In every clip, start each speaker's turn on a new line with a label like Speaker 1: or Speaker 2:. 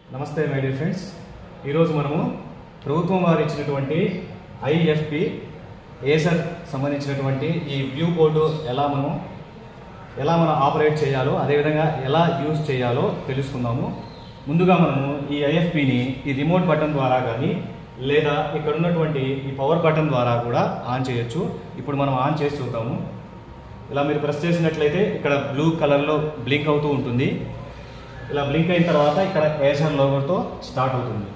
Speaker 1: నమస్తే my dear friends ఈరోజు మనము ప్రభుత్వం వారు ఇచ్చినటువంటి ఐఎఫ్పి ఏసర్ సంబంధించినటువంటి ఈ వ్యూ బోర్డు ఎలా మనం ఎలా మనం ఆపరేట్ చేయాలో అదేవిధంగా ఎలా యూజ్ చేయాలో తెలుసుకుందాము ముందుగా మనము ఈ ఐఎఫ్పిని ఈ రిమోట్ బటన్ ద్వారా కానీ లేదా ఇక్కడ ఉన్నటువంటి ఈ పవర్ బటన్ ద్వారా కూడా ఆన్ చేయొచ్చు ఇప్పుడు మనం ఆన్ చేసి చూద్దాము ఇలా మీరు ప్రెస్ చేసినట్లయితే ఇక్కడ బ్లూ కలర్లో బ్లింక్ అవుతూ ఉంటుంది ఇలా బ్లింక్ అయిన తర్వాత ఇక్కడ ఏసర్ లోగోతో స్టార్ట్ అవుతుంది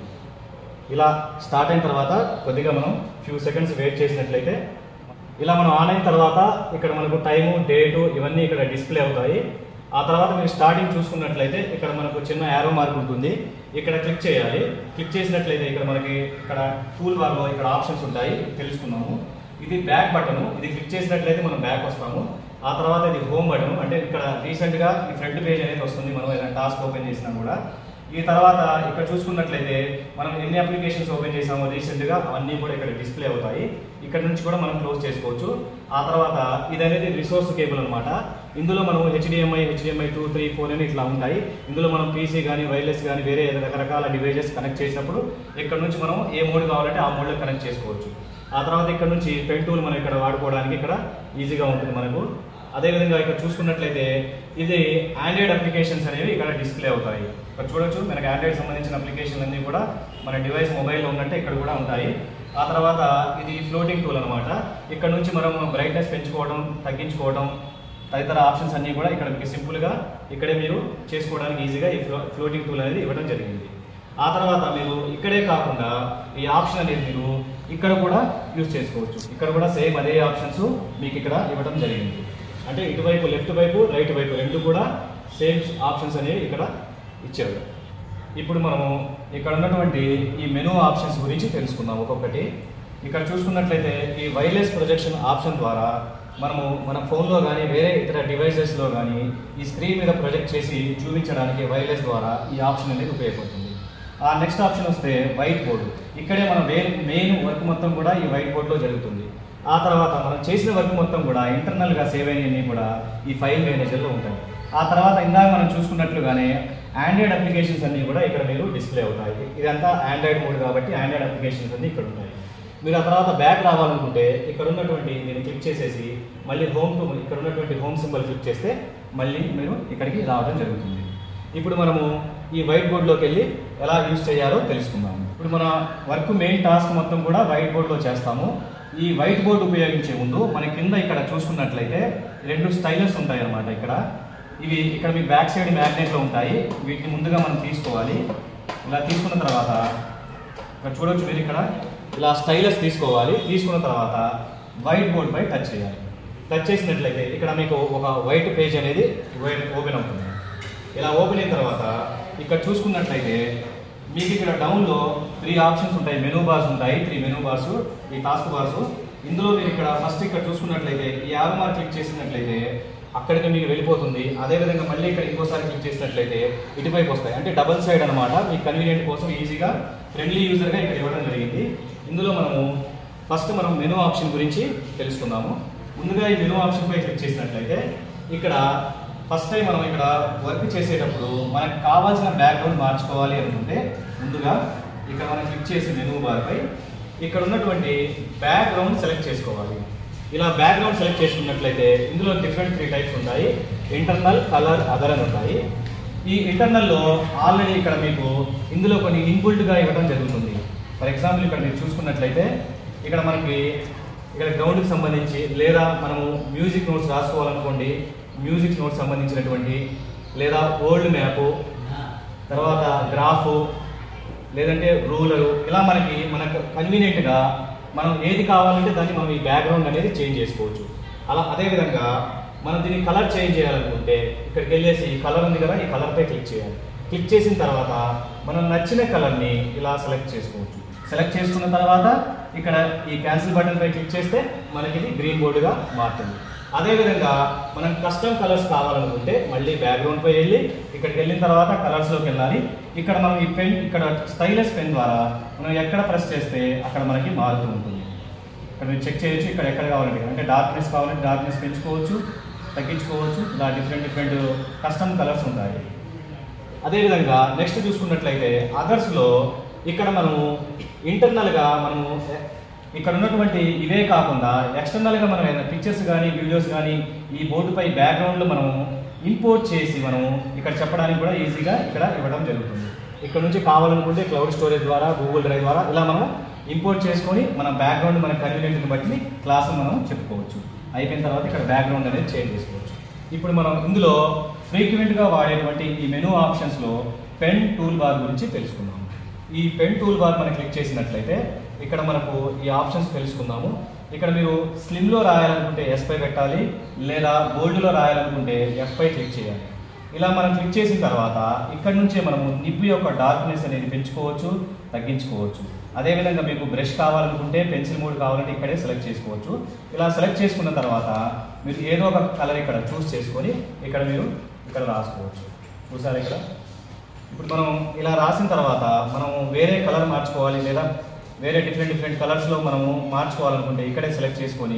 Speaker 1: ఇలా స్టార్ట్ అయిన తర్వాత కొద్దిగా మనం ఫ్యూ సెకండ్స్ వెయిట్ చేసినట్లయితే ఇలా మనం ఆన్ అయిన తర్వాత ఇక్కడ మనకు టైము డేటు ఇవన్నీ ఇక్కడ డిస్ప్లే అవుతాయి ఆ తర్వాత మీరు స్టార్టింగ్ చూసుకున్నట్లయితే ఇక్కడ మనకు చిన్న యారో మార్క్ ఉంటుంది ఇక్కడ క్లిక్ చేయాలి క్లిక్ చేసినట్లయితే ఇక్కడ మనకి ఇక్కడ టూల్ బార్లో ఇక్కడ ఆప్షన్స్ ఉంటాయి తెలుసుకున్నాము ఇది బ్యాక్ బటన్ ఇది క్లిక్ చేసినట్లయితే మనం బ్యాక్ వస్తాము ఆ తర్వాత ఇది హోమ్ బటన్ అంటే ఇక్కడ రీసెంట్ గా ఈ ఫ్రంట్ పేజ్ అనేది వస్తుంది మనం ఏదైనా టాస్క్ ఓపెన్ చేసినా కూడా ఈ తర్వాత ఇక్కడ చూసుకున్నట్లయితే మనం ఎన్ని అప్లికేషన్స్ ఓపెన్ చేసామో రీసెంట్ గా అవన్నీ కూడా ఇక్కడ డిస్ప్లే అవుతాయి ఇక్కడ నుంచి కూడా మనం క్లోజ్ చేసుకోవచ్చు ఆ తర్వాత ఇది అనేది రిసోర్స్ కేబుల్ అనమాట ఇందులో మనం HDMI HDMI two three four అని ఇట్లా ఉంటాయి ఇందులో మనం పీసీ కానీ వైర్లెస్ కానీ వేరే రకరకాల డివైజెస్ కనెక్ట్ చేసినప్పుడు ఇక్కడ నుంచి మనం ఏ మోడ్ కావాలంటే ఆ మోడ్లో కనెక్ట్ చేసుకోవచ్చు ఆ తర్వాత ఇక్కడ నుంచి పెన్ టూల్ మనం ఇక్కడ వాడుకోవడానికి ఇక్కడ ఈజీగా ఉంటుంది మనకు అదేవిధంగా ఇక్కడ చూసుకున్నట్లయితే ఇది ఆండ్రాయిడ్ అప్లికేషన్స్ అనేవి ఇక్కడ డిస్ప్లే అవుతాయి ఇక్కడ చూడొచ్చు మనకి ఆండ్రాయిడ్ సంబంధించిన అప్లికేషన్లు అన్నీ కూడా మన డివైస్ మొబైల్లో ఉన్నట్టే ఇక్కడ కూడా ఉంటాయి ఆ తర్వాత ఇది ఫ్లోటింగ్ టూల్ అనమాట ఇక్కడ నుంచి మనం బ్రైట్నెస్ పెంచుకోవడం తగ్గించుకోవడం తదితర ఆప్షన్స్ అన్నీ కూడా ఇక్కడ మీకు సింపుల్గా ఇక్కడే మీరు చేసుకోవడానికి ఈజీగా ఈ ఫ్లో ఫ్లోటింగ్ టూల్ అనేది ఇవ్వడం జరిగింది ఆ తర్వాత మీరు ఇక్కడే కాకుండా ఈ ఆప్షన్ అనేది మీరు ఇక్కడ కూడా యూజ్ చేసుకోవచ్చు ఇక్కడ కూడా సేమ్ అదే ఆప్షన్స్ మీకు ఇక్కడ ఇవ్వడం జరిగింది అంటే ఇటువైపు లెఫ్ట్ వైపు రైట్ వైపు రెండు కూడా సేమ్ ఆప్షన్స్ అనేవి ఇక్కడ ఇచ్చారు ఇప్పుడు మనము ఇక్కడ ఉన్నటువంటి ఈ మెనూ ఆప్షన్స్ గురించి తెలుసుకుందాం ఒక్కొక్కటి ఇక్కడ చూసుకున్నట్లయితే ఈ వైర్లెస్ ప్రొజెక్షన్ ఆప్షన్ ద్వారా మనము మన ఫోన్లో కానీ వేరే ఇతర డివైసెస్లో కానీ ఈ స్క్రీన్ మీద ప్రొజెక్ట్ చేసి చూపించడానికి వైర్లెస్ ద్వారా ఈ ఆప్షన్ అనేది ఉపయోగపడుతుంది ఆ నెక్స్ట్ ఆప్షన్ వస్తే వైట్ బోర్డు ఇక్కడే మన మెయిన్ వర్క్ మొత్తం కూడా ఈ వైట్ బోర్డులో జరుగుతుంది ఆ తర్వాత మనం చేసిన వర్క్ మొత్తం కూడా ఇంటర్నల్గా సేవ్ అయినవి కూడా ఈ ఫైల్ మేనేజర్లో ఉంటాయి ఆ తర్వాత ఇందాక మనం చూసుకున్నట్లుగానే ఆండ్రాయిడ్ అప్లికేషన్స్ అన్నీ కూడా ఇక్కడ మీరు డిస్ప్లే అవుతాయి ఇదంతా ఆండ్రాయిడ్ మోడ్ కాబట్టి ఆండ్రాయిడ్ అప్లికేషన్స్ అన్నీ ఇక్కడ ఉంటాయి మీరు ఆ తర్వాత బ్యాక్ రావాలనుకుంటే ఇక్కడ ఉన్నటువంటి దీన్ని క్లిక్ చేసేసి మళ్ళీ హోమ్ టు ఇక్కడ ఉన్నటువంటి హోమ్ సింబల్ క్లిక్ చేస్తే మళ్ళీ మీరు ఇక్కడికి రావడం జరుగుతుంది ఇప్పుడు మనము ఈ వైట్ బోర్డ్లోకి వెళ్ళి ఎలా యూజ్ చేయాలో తెలుసుకుందాము ఇప్పుడు మన వర్క్ మెయిన్ టాస్క్ మొత్తం కూడా వైట్ బోర్డ్లో చేస్తాము ఈ వైట్ బోర్డ్ ఉపయోగించే ముందు మన కింద ఇక్కడ చూసుకున్నట్లయితే రెండు స్టైలర్స్ ఉంటాయి అన్నమాట ఇక్కడ ఇవి ఇక్కడ మీ బ్యాక్ సైడ్ మ్యాగ్నెట్లో ఉంటాయి వీటిని ముందుగా మనం తీసుకోవాలి ఇలా తీసుకున్న తర్వాత ఇక్కడ చూడొచ్చు మీరు ఇక్కడ ఇలా స్టైలస్ తీసుకోవాలి తీసుకున్న తర్వాత వైట్ బోర్డ్ పై టచ్ చేయాలి టచ్ చేసినట్లయితే ఇక్కడ మీకు ఒక వైట్ పేజ్ అనేది ఓపెన్ అవుతుంది ఇలా ఓపెన్ అయిన తర్వాత ఇక్కడ చూసుకున్నట్లయితే మీకు ఇక్కడ డౌన్లో త్రీ ఆప్షన్స్ ఉంటాయి మెనూ బార్స్ ఉంటాయి త్రీ మెనూ బార్స్ ఈ టాస్క్ బార్స్ ఇందులో మీరు ఇక్కడ ఫస్ట్ ఇక్కడ చూసుకున్నట్లయితే ఈ యారో మార్క్ క్లిక్ చేసినట్లయితే అక్కడికి మీకు వెళ్ళిపోతుంది అదేవిధంగా మళ్ళీ ఇక్కడ ఇంకోసారి క్లిక్ చేసినట్లయితే ఇటువైపు వస్తాయి అంటే డబుల్ సైడ్ అనమాట మీ కన్వీనియంట్ కోసం ఈజీగా ఫ్రెండ్లీ యూజర్గా ఇక్కడ ఇవ్వడం జరిగింది ఇందులో మనము ఫస్ట్ మనం మెనూ ఆప్షన్ గురించి తెలుసుకుందాము ముందుగా ఈ మెనూ ఆప్షన్ పై క్లిక్ చేసినట్లయితే ఇక్కడ ఫస్ట్ టైం మనం ఇక్కడ వర్క్ చేసేటప్పుడు మనకు కావాల్సిన బ్యాక్గ్రౌండ్ మార్చుకోవాలి అనుకుంటే ముందుగా ఇక్కడ మనం క్లిక్ చేసి మెనూ బార్ పై ఇక్కడ ఉన్నటువంటి బ్యాక్గ్రౌండ్ సెలెక్ట్ చేసుకోవాలి ఇలా బ్యాక్గ్రౌండ్ సెలెక్ట్ చేసుకున్నట్లయితే ఇందులో డిఫరెంట్ త్రీ టైప్స్ ఉంటాయి ఇంటర్నల్ కలర్ అదర్ అని ఉంటాయి ఈ ఇంటర్నల్లో ఆల్రెడీ ఇక్కడ మీకు ఇందులో కొన్ని ఇన్బుల్ట్గా ఇవ్వడం జరుగుతుంది ఫర్ ఎగ్జాంపుల్ ఇక్కడ మీరు చూసుకున్నట్లయితే ఇక్కడ మనకి ఇక్కడ గ్రౌండ్కి సంబంధించి లేదా మనము మ్యూజిక్ నోట్స్ రాసుకోవాలనుకోండి మ్యూజిక్ నోట్స్ సంబంధించినటువంటి లేదా ఓల్డ్ మ్యాపు తర్వాత గ్రాఫు లేదంటే రూలరు ఇలా మనకి మనకు కన్వీనియంట్గా మనం ఏది కావాలంటే దాన్ని మనం ఈ బ్యాక్గ్రౌండ్ అనేది చేంజ్ చేసుకోవచ్చు అలా అదేవిధంగా మనం దీన్ని కలర్ చేంజ్ చేయాలనుకుంటే ఇక్కడికి వెళ్ళేసి ఈ కలర్ ఉంది కదా ఈ కలర్పై క్లిక్ చేయాలి క్లిక్ చేసిన తర్వాత మనం నచ్చిన కలర్ని ఇలా సెలెక్ట్ చేసుకోవచ్చు సెలెక్ట్ చేసుకున్న తర్వాత ఇక్కడ ఈ క్యాన్సిల్ బటన్ పై క్లిక్ చేస్తే మనకి ఇది గ్రీన్ బోర్డుగా మారుతుంది అదేవిధంగా మనం కస్టమ్ కలర్స్ కావాలనుకుంటే మళ్ళీ బ్యాక్గ్రౌండ్ పై వెళ్ళి ఇక్కడికి వెళ్ళిన తర్వాత కలర్స్లోకి వెళ్ళాలి ఇక్కడ మనం ఈ పెన్ ఇక్కడ స్టైలస్ పెన్ ద్వారా మనం ఎక్కడ ప్రెస్ చేస్తే అక్కడ మనకి మారుతూ ఉంటుంది ఇక్కడ మీరు చెక్ చేయొచ్చు ఇక్కడ ఎక్కడ కావాలంటే అంటే డార్క్నెస్ కావాలంటే డార్క్నెస్ పెంచుకోవచ్చు తగ్గించుకోవచ్చు ఇలా డిఫరెంట్ డిఫరెంట్ కస్టమ్ కలర్స్ ఉంటాయి అదేవిధంగా నెక్స్ట్ చూసుకున్నట్లయితే అదర్స్లో ఇక్కడ మనము ఇంటర్నల్గా మనము ఇక్కడ ఉన్నటువంటి ఇవే కాకుండా ఎక్స్టర్నల్గా మనం ఏదైనా పిక్చర్స్ కానీ వీడియోస్ కానీ ఈ బోర్డుపై బ్యాక్గ్రౌండ్లో మనం ఇంపోర్ట్ చేసి మనం ఇక్కడ చెప్పడానికి కూడా ఈజీగా ఇక్కడ ఇవ్వడం జరుగుతుంది ఇక్కడ నుంచి కావాలనుకుంటే క్లౌడ్ స్టోరేజ్ ద్వారా గూగుల్ డ్రైవ్ ద్వారా ఇలా మనం ఇంపోర్ట్ చేసుకొని మన బ్యాక్గ్రౌండ్ మన కన్వీనియంట్ని బట్టి క్లాస్ మనం చెప్పుకోవచ్చు అయిపోయిన తర్వాత ఇక్కడ బ్యాక్గ్రౌండ్ అనేది చేంజ్ చేసుకోవచ్చు ఇప్పుడు మనం ఇందులో ఫ్రీక్వెంట్గా వాడేటువంటి ఈ మెనూ ఆప్షన్స్లో పెన్ టూల్ బార్ గురించి తెలుసుకుందాం ఈ పెన్ టూల్ బార్ మనం క్లిక్ చేసినట్లయితే ఇక్కడ మనకు ఈ ఆప్షన్స్ తెలుసుకుందాము ఇక్కడ మీరు స్లిమ్లో రాయాలనుకుంటే ఎస్ పై పెట్టాలి లేదా బోల్డ్లో రాయాలనుకుంటే ఎఫ్ పై క్లిక్ చేయాలి ఇలా మనం క్లిక్ చేసిన తర్వాత ఇక్కడ నుంచే మనము నిబ్బు యొక్క డార్క్నెస్ అనేది పెంచుకోవచ్చు తగ్గించుకోవచ్చు అదేవిధంగా మీకు బ్రష్ కావాలనుకుంటే పెన్సిల్ మోడ్ కావాలంటే ఇక్కడే సెలెక్ట్ చేసుకోవచ్చు ఇలా సెలెక్ట్ చేసుకున్న తర్వాత మీరు ఏదో ఒక కలర్ ఇక్కడ చూస్ చేసుకొని ఇక్కడ మీరు ఇక్కడ రాసుకోవచ్చు చూసారు ఇక్కడ ఇప్పుడు మనం ఇలా రాసిన తర్వాత మనం వేరే కలర్ మార్చుకోవాలి లేదా వేరే డిఫరెంట్ డిఫరెంట్ కలర్స్లో మనము మార్చుకోవాలనుకుంటే ఇక్కడే సెలెక్ట్ చేసుకొని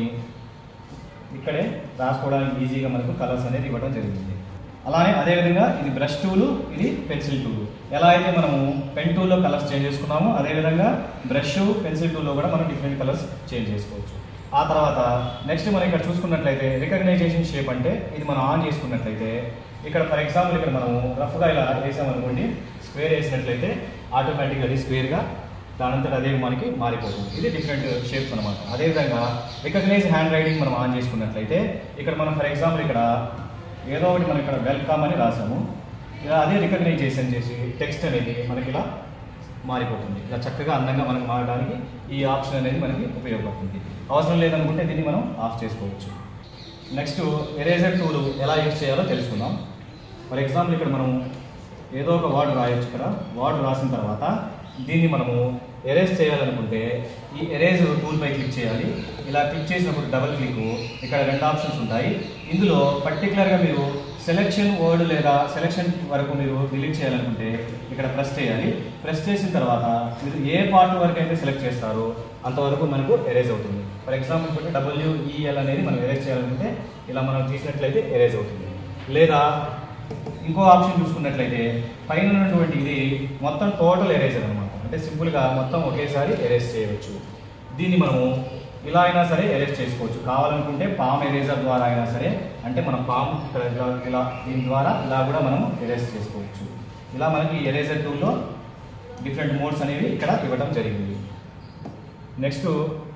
Speaker 1: ఇక్కడే రాసుకోవడానికి ఈజీగా మనకు కలర్స్ అనేది ఇవ్వడం జరిగింది అలానే అదేవిధంగా ఇది బ్రష్ టూలు ఇది పెన్సిల్ టూల్ ఎలా అయితే మనము పెన్ టూల్లో కలర్స్ చేంజ్ చేసుకున్నామో అదేవిధంగా బ్రష్ పెన్సిల్ టూల్లో కూడా మనం డిఫరెంట్ కలర్స్ చేంజ్ చేసుకోవచ్చు ఆ తర్వాత నెక్స్ట్ మనం ఇక్కడ చూసుకున్నట్లయితే రికగ్నైజేషన్ షేప్ అంటే ఇది మనం ఆన్ చేసుకున్నట్లయితే ఇక్కడ ఫర్ ఎగ్జాంపుల్ ఇక్కడ మనము రఫ్గా ఇలా వేసామనుకోండి స్క్వేర్ వేసినట్లయితే ఆటోమేటిక్గా అది స్క్వేర్గా దానంతట అదే మనకి మారిపోతుంది ఇది డిఫరెంట్ షేప్స్ అనమాట అదేవిధంగా రికగ్నైజ్ హ్యాండ్ రైటింగ్ మనం ఆన్ చేసుకున్నట్లయితే ఇక్కడ మనం ఫర్ ఎగ్జాంపుల్ ఇక్కడ ఏదో ఒకటి మనం ఇక్కడ వెల్కమ్ అని రాసాము ఇలా అదే రికగ్నైజేషన్ చేసి టెక్స్ట్ అనేది మనకి ఇలా మారిపోతుంది ఇలా చక్కగా అందంగా మనకు మారడానికి ఈ ఆప్షన్ అనేది మనకి ఉపయోగపడుతుంది అవసరం లేదనుకుంటే దీన్ని మనం ఆఫ్ చేసుకోవచ్చు నెక్స్ట్ ఎరేజర్ టూల్ ఎలా యూజ్ చేయాలో తెలుసుకుందాం ఫర్ ఎగ్జాంపుల్ ఇక్కడ మనం ఏదో ఒక వర్డ్ రాయొచ్చు ఇక్కడ వర్డ్ రాసిన తర్వాత దీన్ని మనము ఎరేజ్ చేయాలనుకుంటే ఈ ఎరేజ్ టూల్ పై క్లిక్ చేయాలి ఇలా క్లిక్ చేసినప్పుడు డబుల్ క్లిక్ ఇక్కడ రెండు ఆప్షన్స్ ఉంటాయి ఇందులో పర్టికులర్గా మీరు సెలెక్షన్ వర్డ్ లేదా సెలెక్షన్ వరకు మీరు డిలీట్ చేయాలనుకుంటే ఇక్కడ ప్రెస్ చేయాలి ప్రెస్ చేసిన తర్వాత మీరు ఏ పార్ట్ వరకు అయితే సెలెక్ట్ చేస్తారో అంతవరకు మనకు ఎరేజ్ అవుతుంది ఫర్ ఎగ్జాంపుల్ ఇప్పుడు డబ్ల్యూఈఎల్ అనేది మనం ఎరేజ్ చేయాలనుకుంటే ఇలా మనం తీసినట్లయితే ఎరేజ్ అవుతుంది లేదా ఇంకో ఆప్షన్ చూసుకున్నట్లయితే పైన ఉన్నటువంటి ఇది మొత్తం టోటల్ ఎరేజర్ అనమాట అంటే సింపుల్గా మొత్తం ఒకేసారి ఎరేజ్ చేయవచ్చు దీన్ని మనము ఇలా అయినా సరే ఎరేజ్ చేసుకోవచ్చు కావాలనుకుంటే పామ్ ఎరేజర్ ద్వారా అయినా సరే అంటే మనం పామ్ ఇక్కడ ఇలా ఇలా దీని ద్వారా ఇలా కూడా మనం ఎరేజ్ చేసుకోవచ్చు ఇలా మనకి ఎరేజర్ టూల్లో డిఫరెంట్ మోడ్స్ అనేవి ఇక్కడ ఇవ్వడం జరిగింది నెక్స్ట్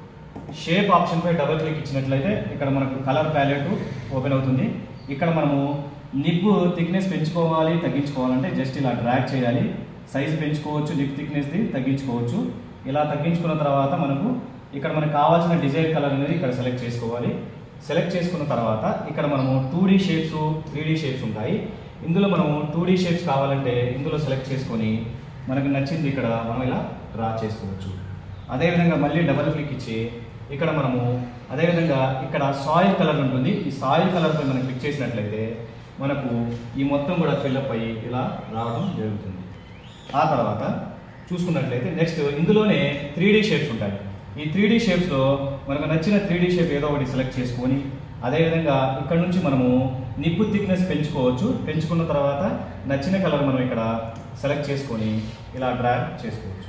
Speaker 1: షేప్ ఆప్షన్ పై డబుల్ క్లిక్ ఇచ్చినట్లయితే ఇక్కడ మనకు కలర్ ప్యాలెట్ ఓపెన్ అవుతుంది ఇక్కడ మనము నిబ్బు థిక్నెస్ పెంచుకోవాలి తగ్గించుకోవాలంటే జస్ట్ ఇలా డ్రాగ్ చేయాలి సైజ్ పెంచుకోవచ్చు నిప్ థిక్నెస్ది తగ్గించుకోవచ్చు ఇలా తగ్గించుకున్న తర్వాత మనకు ఇక్కడ మనకు కావాల్సిన డిజైన్ కలర్ అనేది ఇక్కడ సెలెక్ట్ చేసుకోవాలి సెలెక్ట్ చేసుకున్న తర్వాత ఇక్కడ మనము two D shapes three D shapes ఉంటాయి ఇందులో మనము టూ డీ షేప్స్ కావాలంటే ఇందులో సెలెక్ట్ చేసుకొని మనకు నచ్చింది ఇక్కడ మనం ఇలా డ్రా చేసుకోవచ్చు అదేవిధంగా మళ్ళీ డబల్ క్లిక్ ఇచ్చి ఇక్కడ మనము అదేవిధంగా ఇక్కడ సాయిల్ కలర్ ఉంటుంది ఈ సాయిల్ కలర్పై మనం క్లిక్ చేసినట్లయితే మనకు ఈ మొత్తం కూడా ఫిల్అప్ అయ్యి ఇలా రావడం జరుగుతుంది ఆ తర్వాత చూసుకున్నట్లయితే నెక్స్ట్ ఇందులోనే త్రీ డీ షేప్స్ ఉంటాయి ఈ త్రీ డీ షేప్స్లో మనకు నచ్చిన త్రీ డీ షేప్ ఏదో ఒకటి సెలెక్ట్ చేసుకొని అదేవిధంగా ఇక్కడ నుంచి మనము నిప్పు థిక్నెస్ పెంచుకోవచ్చు పెంచుకున్న తర్వాత నచ్చిన కలర్ మనం ఇక్కడ సెలెక్ట్ చేసుకొని ఇలా డ్రాగ్ చేసుకోవచ్చు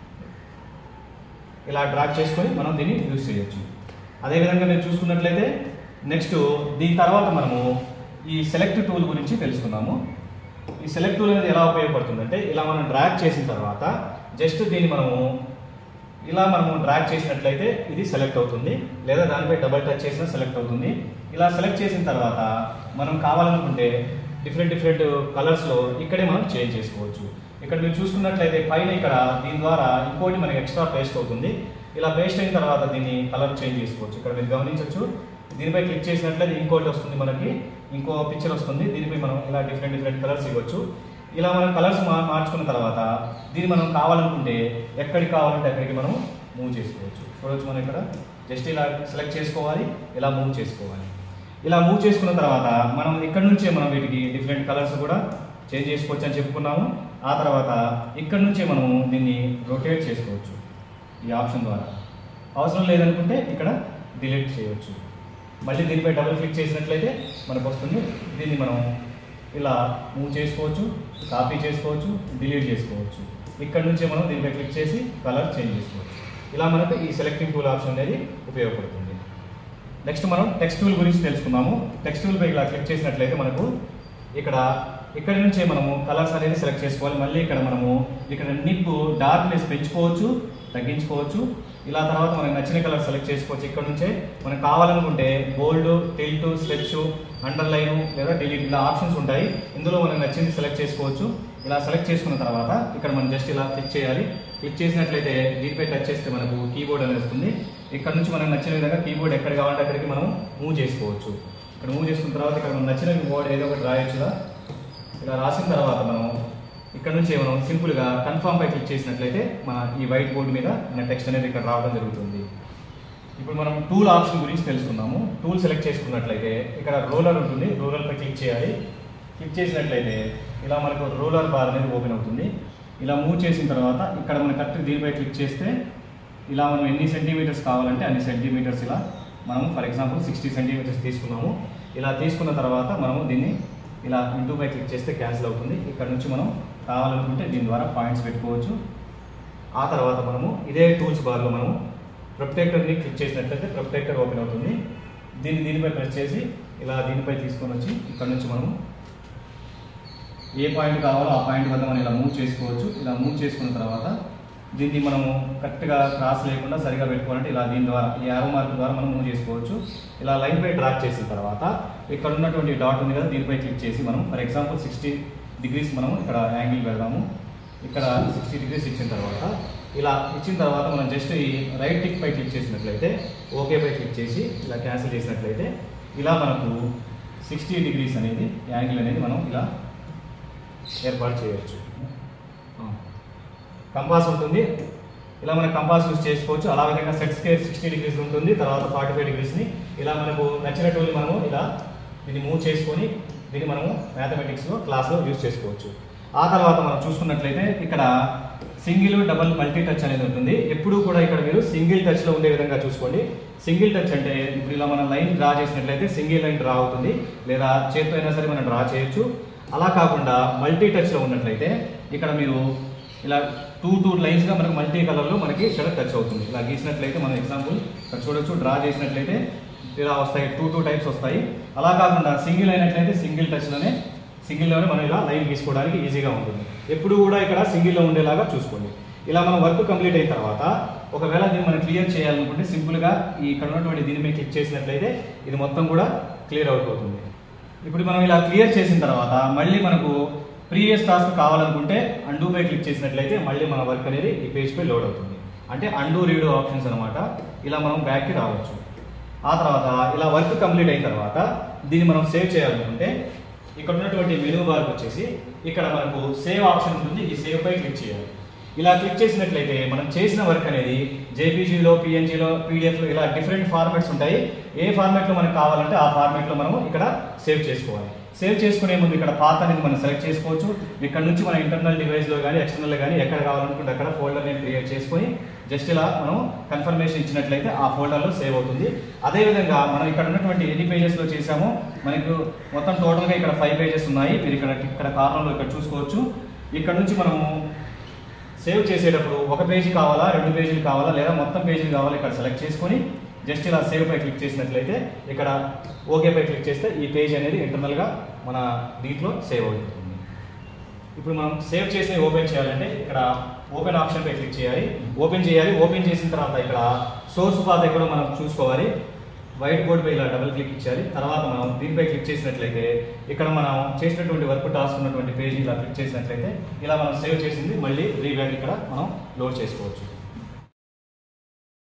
Speaker 1: ఇలా డ్రాగ్ చేసుకొని మనం దీన్ని యూజ్ చేయొచ్చు అదేవిధంగా మీరు చూసుకున్నట్లయితే నెక్స్ట్ దీని తర్వాత మనము ఈ సెలెక్ట్ టూల్ గురించి తెలుసుకుందాము ఈ సెలెక్ట్ టూల్ అనేది ఎలా ఉపయోగపడుతుందంటే ఇలా మనం డ్రాగ్ చేసిన తర్వాత జస్ట్ దీన్ని మనము ఇలా మనము డ్రాగ్ చేసినట్లయితే ఇది సెలెక్ట్ అవుతుంది లేదా దానిపై డబల్ టచ్ చేసినా సెలెక్ట్ అవుతుంది ఇలా సెలెక్ట్ చేసిన తర్వాత మనం కావాలనుకుంటే డిఫరెంట్ డిఫరెంట్ కలర్స్లో ఇక్కడే మనం చేంజ్ చేసుకోవచ్చు ఇక్కడ మీరు చూసుకున్నట్లయితే పైన ఇక్కడ దీని ద్వారా ఇంకోటి మనకి ఎక్స్ట్రా పేస్ట్ అవుతుంది ఇలా పేస్ట్ అయిన తర్వాత దీన్ని కలర్ చేంజ్ చేసుకోవచ్చు ఇక్కడ మీరు గమనించవచ్చు దీనిపై క్లిక్ చేసినట్లయితే ఇంకోటి వస్తుంది మనకి ఇంకో పిక్చర్ వస్తుంది దీనిపై మనం ఇలా డిఫరెంట్ డిఫరెంట్ కలర్స్ ఇవ్వచ్చు ఇలా మనం కలర్స్ మా మార్చుకున్న తర్వాత దీన్ని మనం కావాలనుకుంటే ఎక్కడికి కావాలంటే అక్కడికి మనం మూవ్ చేసుకోవచ్చు చూడవచ్చు మనం ఇక్కడ జస్ట్ ఇలా సెలెక్ట్ చేసుకోవాలి ఇలా మూవ్ చేసుకోవాలి ఇలా మూవ్ చేసుకున్న తర్వాత మనం ఇక్కడ నుంచే మనం వీటికి డిఫరెంట్ కలర్స్ కూడా చేంజ్ చేసుకోవచ్చు అని చెప్పుకున్నాము ఆ తర్వాత ఇక్కడ నుంచే మనము దీన్ని రొటేట్ చేసుకోవచ్చు ఈ ఆప్షన్ ద్వారా అవసరం లేదనుకుంటే ఇక్కడ డిలీట్ చేయవచ్చు మళ్ళీ దీనిపై డబుల్ క్లిక్ చేసినట్లయితే మనకు వస్తుంది దీన్ని మనం ఇలా మూవ్ చేసుకోవచ్చు కాపీ చేసుకోవచ్చు డిలీట్ చేసుకోవచ్చు ఇక్కడ నుంచే మనం దీనిపై క్లిక్ చేసి కలర్ చేంజ్ చేసుకోవచ్చు ఇలా మనకు ఈ సెలెక్టింగ్ టూల్ ఆప్షన్ అనేది ఉపయోగపడుతుంది నెక్స్ట్ మనం టెక్స్ట్ టూల్ గురించి తెలుసుకుందాము టెక్స్ట్ టూల్ పై ఇలా క్లిక్ చేసినట్లయితే మనకు ఇక్కడ ఇక్కడ నుంచే మనము కలర్స్ అనేది సెలెక్ట్ చేసుకోవాలి మళ్ళీ ఇక్కడ మనము ఇక్కడ నిప్పు డార్క్నెస్ పెంచుకోవచ్చు తగ్గించుకోవచ్చు ఇలా తర్వాత మనకు నచ్చిన కలర్ సెలెక్ట్ చేసుకోవచ్చు ఇక్కడ నుంచే మనకు కావాలనుకుంటే బోల్డ్ టిల్ట్ స్ట్రెచ్ అండర్లైన్ లేదా డిలీట్ ఇలా ఆప్షన్స్ ఉంటాయి ఇందులో మనకు నచ్చింది సెలెక్ట్ చేసుకోవచ్చు ఇలా సెలెక్ట్ చేసుకున్న తర్వాత ఇక్కడ మనం జస్ట్ ఇలా క్లిక్ చేయాలి క్లిక్ చేసినట్లయితే దీనిపై టచ్ చేస్తే మనకు కీబోర్డ్ అనేది వస్తుంది ఇక్కడ నుంచి మనకు నచ్చిన విధంగా కీబోర్డ్ ఎక్కడ కావాలంటే అక్కడికి మనం మూవ్ చేసుకోవచ్చు ఇక్కడ మూవ్ చేసుకున్న తర్వాత ఇక్కడ మనం నచ్చిన వర్డ్ ఏదో ఒకటి రాయొచ్చు ఇలా. ఇలా రాసిన తర్వాత మనం ఇక్కడ నుంచి మనం సింపుల్గా కన్ఫర్మ్ పై క్లిక్ చేసినట్లయితే మన ఈ వైట్ బోర్డ్ మీద మన టెక్స్ట్ అనేది ఇక్కడ రావడం జరుగుతుంది ఇప్పుడు మనం టూల్ ఆప్షన్ గురించి తెలుసుకుందాము టూల్ సెలెక్ట్ చేసుకున్నట్లయితే ఇక్కడ రోలర్ ఉంటుంది రోలర్ పై క్లిక్ చేయాలి క్లిక్ చేసినట్లయితే ఇలా మనకు రోలర్ బార్ అనేది ఓపెన్ అవుతుంది ఇలా మూవ్ చేసిన తర్వాత ఇక్కడ మనం కరెక్ట్ దీనిపై క్లిక్ చేస్తే ఇలా మనం ఎన్ని సెంటీమీటర్స్ కావాలంటే అన్ని సెంటీమీటర్స్ ఇలా మనం ఫర్ ఎగ్జాంపుల్ సిక్స్టీ సెంటీమీటర్స్ తీసుకున్నాము ఇలా తీసుకున్న తర్వాత మనము దీన్ని ఇలా ఇంటూ పై క్లిక్ చేస్తే క్యాన్సిల్ అవుతుంది ఇక్కడ నుంచి మనం కావాలనుకుంటే దీని ద్వారా పాయింట్స్ పెట్టుకోవచ్చు ఆ తర్వాత మనము ఇదే టూల్స్ బార్లో మనము ప్రొటెక్టర్ని క్లిక్ చేసినట్లయితే ప్రొటెక్టర్ ఓపెన్ అవుతుంది దీన్ని దీనిపై ప్రెస్ చేసి ఇలా దీనిపై తీసుకొని వచ్చి ఇక్కడ నుంచి మనము ఏ పాయింట్ కావాలో ఆ పాయింట్ వద్ద మనం ఇలా మూవ్ చేసుకోవచ్చు ఇలా మూవ్ చేసుకున్న తర్వాత దీన్ని మనము కరెక్ట్గా క్రాస్ లేకుండా సరిగా పెట్టుకోవాలంటే ఇలా దీని ద్వారా ఈ యారో మార్క్ ద్వారా మనం మూవ్ చేసుకోవచ్చు ఇలా లైన్ పై డ్రాక్ చేసిన తర్వాత ఇక్కడ ఉన్నటువంటి డాట్ ఉంది కదా దీనిపై క్లిక్ చేసి మనం ఫర్ ఎగ్జాంపుల్ సిక్స్టీ డిగ్రీస్ మనం ఇక్కడ యాంగిల్ పెడదాము ఇక్కడ సిక్స్టీ డిగ్రీస్ ఇచ్చిన తర్వాత ఇలా ఇచ్చిన తర్వాత మనం జస్ట్ ఈ రైట్ టిక్ పై క్లిక్ చేసినట్లయితే ఓకే పై క్లిక్ చేసి ఇలా క్యాన్సిల్ చేసినట్లయితే ఇలా మనకు సిక్స్టీ డిగ్రీస్ అనేది యాంగిల్ అనేది మనం ఇలా ఏర్పాటు చేయవచ్చు కంపాస్ ఉంటుంది ఇలా మనం కంపాస్ యూస్ చేసుకోవచ్చు అలా విధంగా సెట్ స్కేర్ సిక్స్టీ డిగ్రీస్ ఉంటుంది తర్వాత ఫార్టీ ఫైవ్ డిగ్రీస్ని ఇలా మనకు నచ్చినటువంటి మనము ఇలా దీన్ని మూవ్ చేసుకొని దీన్ని మనము మ్యాథమెటిక్స్లో క్లాస్లో యూస్ చేసుకోవచ్చు ఆ తర్వాత మనం చూసుకున్నట్లయితే ఇక్కడ సింగిల్ డబల్ మల్టీ టచ్ అనేది ఉంటుంది ఎప్పుడు కూడా ఇక్కడ మీరు సింగిల్ టచ్లో ఉండే విధంగా చూసుకోండి సింగిల్ టచ్ అంటే ఇప్పుడు ఇలా మనం లైన్ డ్రా చేసినట్లయితే సింగిల్ లైన్ డ్రా అవుతుంది లేదా చేత్తో అయినా సరే మనం డ్రా చేయొచ్చు అలా కాకుండా మల్టీ టచ్లో ఉన్నట్లయితే ఇక్కడ మీరు ఇలా టూ టూ లైన్స్గా మనకు మల్టీ కలర్లో మనకి షడర్ టచ్ అవుతుంది ఇలా గీసినట్లయితే మనం ఎగ్జాంపుల్ ఇక్కడ చూడొచ్చు డ్రా చేసినట్లయితే ఇలా వస్తాయి టూ టూ టైప్స్ వస్తాయి అలా కాకుండా సింగిల్ అయినట్లయితే సింగిల్ టచ్లోనే సింగిల్లోనే మనం ఇలా లైన్ గీసుకోవడానికి ఈజీగా ఉంటుంది ఎప్పుడు కూడా ఇక్కడ సింగిల్లో ఉండేలాగా చూసుకోండి ఇలా మనం వర్క్ కంప్లీట్ అయిన తర్వాత ఒకవేళ దీన్ని మనం క్లియర్ చేయాలనుకుంటే సింపుల్గా ఈ ఇక్కడ ఉన్నటువంటి దీని మీద క్లిక్ చేసినట్లయితే ఇది మొత్తం కూడా క్లియర్ అవుతుంది ఇప్పుడు మనం ఇలా క్లియర్ చేసిన తర్వాత మళ్ళీ మనకు ప్రీవియస్ టాస్క్ కావాలనుకుంటే అండూ పై క్లిక్ చేసినట్లయితే మళ్ళీ మన వర్క్ అనేది ఈ పేజ్ పై లోడ్ అవుతుంది అంటే అండూ రీడో ఆప్షన్స్ అనమాట ఇలా మనం బ్యాక్కి రావచ్చు ఆ తర్వాత ఇలా వర్క్ కంప్లీట్ అయిన తర్వాత దీన్ని మనం సేవ్ చేయాలనుకుంటే ఇక్కడ ఉన్నటువంటి మెనూ బార్కి వచ్చేసి ఇక్కడ మనకు సేవ్ ఆప్షన్ ఉంటుంది ఈ సేవ్ పై క్లిక్ చేయాలి ఇలా క్లిక్ చేసినట్లయితే మనం చేసిన వర్క్ అనేది జేపీజీలో పిఎన్జీలో పీడిఎఫ్లో ఇలా డిఫరెంట్ ఫార్మాట్స్ ఉంటాయి ఏ ఫార్మాట్లో మనకు కావాలంటే ఆ ఫార్మాట్లో మనం ఇక్కడ సేవ్ చేసుకోవాలి సేవ్ చేసుకునే ముందు ఇక్కడ పాత్ అనేది మనం సెలెక్ట్ చేసుకోవచ్చు ఇక్కడ నుంచి మన ఇంటర్నల్ డివైస్లో కానీ ఎక్స్టర్నల్ కానీ ఎక్కడ కావాలనుకుంటే అక్కడ ఫోల్డర్ నేను క్రియేట్ చేసుకొని జస్ట్ ఇలా మనం కన్ఫర్మేషన్ ఇచ్చినట్లయితే ఆ ఫోల్డర్లో సేవ్ అవుతుంది అదేవిధంగా మనం ఇక్కడ ఉన్నటువంటి ఎన్ని పేజెస్లో చేసామో మనకు మొత్తం టోటల్గా ఇక్కడ ఫైవ్ పేజెస్ ఉన్నాయి మీరు ఇక్కడ ఇక్కడ కార్నర్లో ఇక్కడ చూసుకోవచ్చు ఇక్కడ నుంచి మనము సేవ్ చేసేటప్పుడు ఒక పేజీ కావాలా రెండు పేజీలు కావాలా లేదా మొత్తం పేజీలు కావాలా ఇక్కడ సెలెక్ట్ చేసుకొని జస్ట్ ఇలా సేవ్ పై క్లిక్ చేసినట్లయితే ఇక్కడ ఓకే పై క్లిక్ చేస్తే ఈ పేజ్ అనేది ఇంటర్నల్గా మన దీంట్లో సేవ్ అవుతుంది ఇప్పుడు మనం సేవ్ చేసి ఓపెన్ చేయాలంటే ఇక్కడ ఓపెన్ ఆప్షన్ పై క్లిక్ చేయాలి ఓపెన్ చేయాలి ఓపెన్ చేసిన తర్వాత ఇక్కడ సోర్స్ పాత్ ఎక్కడో మనం చూసుకోవాలి వైట్ బోర్డ్ పై ఇలా డబుల్ క్లిక్ ఇచ్చాలి తర్వాత మనం దీనిపై క్లిక్ చేసినట్లయితే ఇక్కడ మనం చేసినటువంటి వర్క్ టాస్క్ ఉన్నటువంటి పేజ్ ఇలా క్లిక్ చేసినట్లయితే ఇలా మనం సేవ్ చేసింది మళ్ళీ రీబ్యాక్ ఇక్కడ మనం లోడ్ చేసుకోవచ్చు